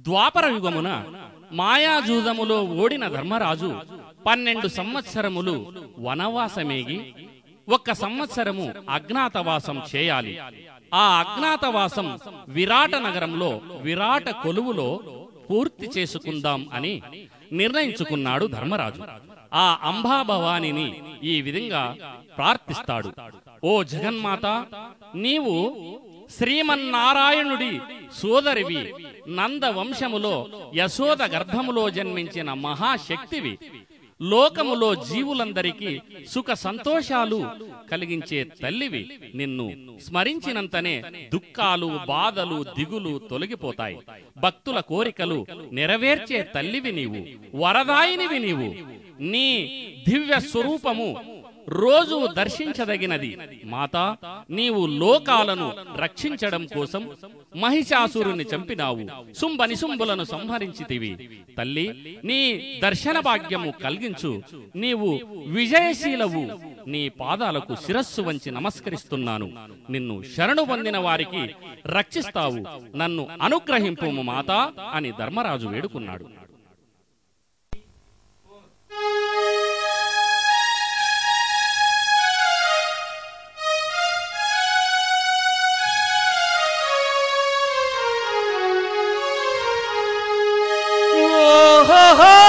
ద్వాపర యుగమున మాయాజూదములో ఓడిన ధర్మరాజు పన్నెండు సంవత్సరములు వనవాసమేగి ఒక్క సంవత్సరము అజ్ఞాతవాసం చేయాలి ఆ అజ్ఞాతవాసం విరాట నగరంలో విరాట కొలువులో పూర్తి చేసుకుందాం అని నిర్ణయించుకున్నాడు ధర్మరాజు ఆ అంబాభవానిని ఈ విధంగా ప్రార్థిస్తాడు ఓ జగన్మాత నీవు శ్రీమన్నారాయణుడి సోదరివి నంద వంశములో యశోద గర్భములో జన్మించిన మహాశక్తివి లోకములో జీవులందరికీ సుఖ సంతోషాలు కలిగించే తల్లివి నిన్ను స్మరించినంతనే దుఃఖాలు బాధలు దిగులు తొలగిపోతాయి భక్తుల కోరికలు నెరవేర్చే తల్లివి నీవు వరదాయినివి నీవు నీ దివ్య స్వరూపము రోజు దర్శించదగినది మాతా నీవు లోకాలను రక్షించడం కోసం మహిషాసురుని చంపినావు శుంభ నిశుంభులను సంహరించితివి తల్లి నీ దర్శన భాగ్యము కలిగించు నీవు విజయశీలవు నీ పాదాలకు శిరస్సు వంచి నమస్కరిస్తున్నాను నిన్ను శరణు పొందిన వారికి రక్షిస్తావు నన్ను అనుగ్రహింపు మాతా అని ధర్మరాజు వేడుకున్నాడు ఓహోహో!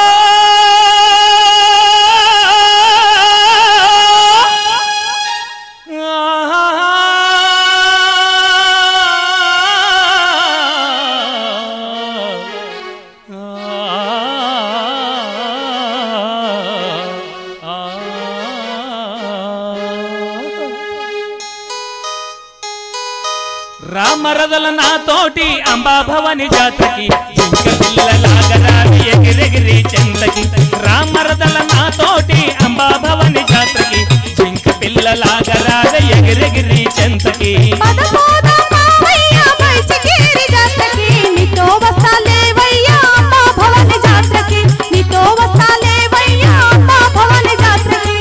రామరదల నాతోటి అంబాభవని జాతకి జింక పిల్లలాగరాని ఎగిరెగిరి చెంతకి రామరదల నాతోటి అంబాభవని జాతకి జింక పిల్లలాగరాద ఎగిరెగిరి చెంతకి పదపోదామావయ్యా మైచికేరి జాతరకి నీతో వస్తాలేవయ్యా అమ్మా భవాని జాతరకి నీతో వస్తాలేవయ్యా అమ్మా భవాని జాతరకి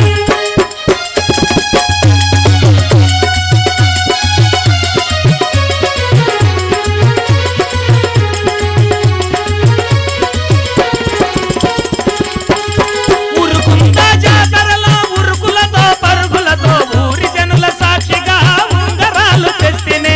ఉరుకుందా జాతరలో ఉరుకులతో పరుగులతో ఊరి జనుల సాక్షిగా ఉంగరాలు తెస్తినే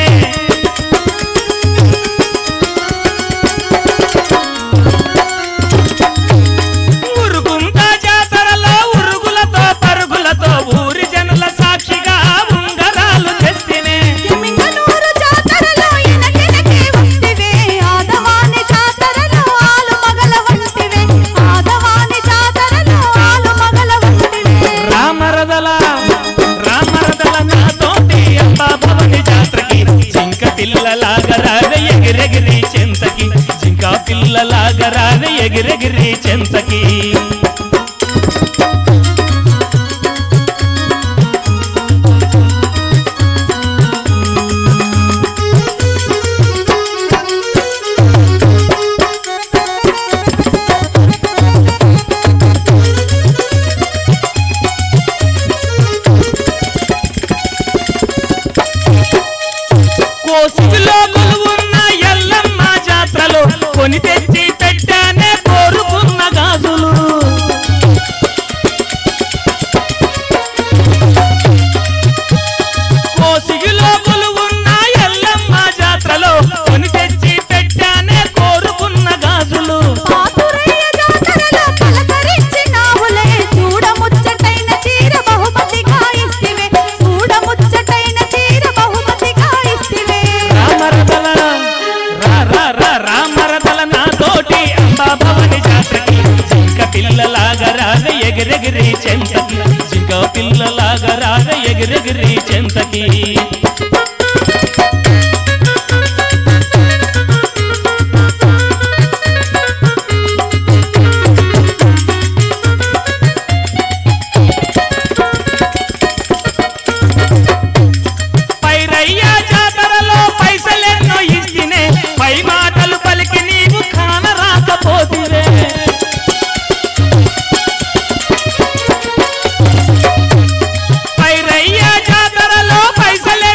ఉరుకుందా జాతరలో ఉరుగులతో పరుగులతో ఊరి జనుల సాక్షిగా ఉంగరాలు తెస్తినే ఎమ్మింగనూరు జాతరలో ఎనకెనకే వస్తివే ఆదవాని జాతరలో ఆలు మగల వంటివే ఆదవాని జాతరలో ఆలు మగల వంటివే రామరదల రామరదల నాతోటి అంబా భవని జాతరకి జింక పిల్లలాగా రాగ ఎగిరెగిరి చెంతకి జింక పిల్లలాగా రాగ ఎగిరెగిరి చెంతకి కోసిలో కొలువున్న ఎల్లమ్మ జాత్రలో కొని తెచ్చి పెట్టానే కోరుకున్న గాజులు కోసిగిలో కొలువున్న ఎల్లమ్మ జాత్రలో కొని తెచ్చి పెట్టానే కోరుకున్న గాజులు పాతురయ్య జాతరలో పలకరించినావులే చూడముచ్చటైన చీర బహుమతిగా ఇస్తివే చూడముచ్చటైన చీర బహుమతిగా ఇస్తివే రామరదల రా రా రా రామరదల నాతోటి అంబా భవని జాతరకి జింక పిల్లలాగా రాగ ఎగిరెగిరి చెంతకి జింక పిల్లలాగా రాగ ఎగిరెగిరి చెంతకి పైరయ్య జాతరలో పైసలెన్నో ఇచ్చినే పై మాటలు పలికి నీవు కాన రాకపోతివే పైరయ్య జాతరలో పైసలెన్నో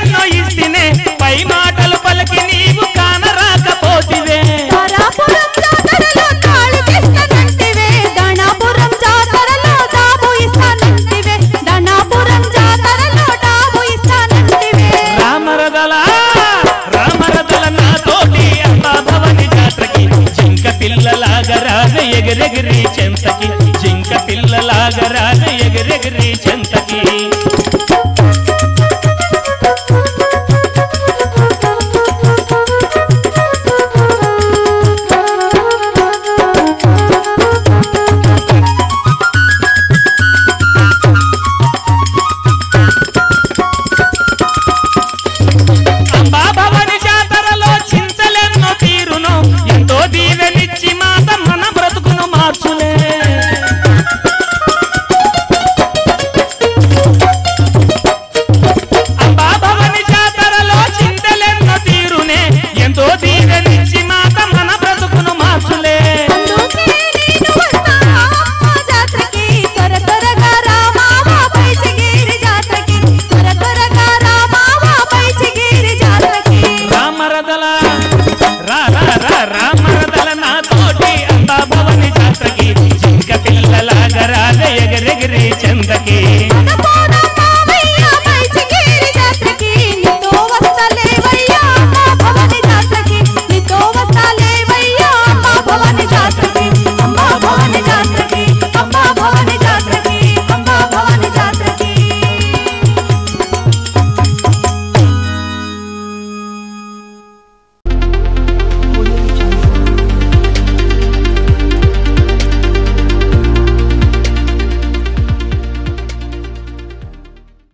రాగ ఎగరెగిరి చెంతకి జింక పిల్లలాగ రాగ ఎగరెగిరి చెంతకి అంబా భవని జాతరలో చింతలెన్నో తీరును ఎంతో దీవెనిచ్చి మాత మన బ్రతుకును మార్చులే అంబా భవని జాతరలో చింతలెన్నో తీరునే ఎంతో దీవెనిచ్చి మాత మన బ్రతుకును మార్చులే అందుకే నేను వస్తా అమ్మ జాతరకి త్వర త్వరగా రా మావా పైచగిరి జాతరకి త్వర త్వరగా రా మావా పైచగిరి జాతరకి రామరదల రా రా రా రామరదల నా తోటి అంబా భవని జాతరకి జింక పిల్లలాగా రాగ ఎగరెగిరి చందకి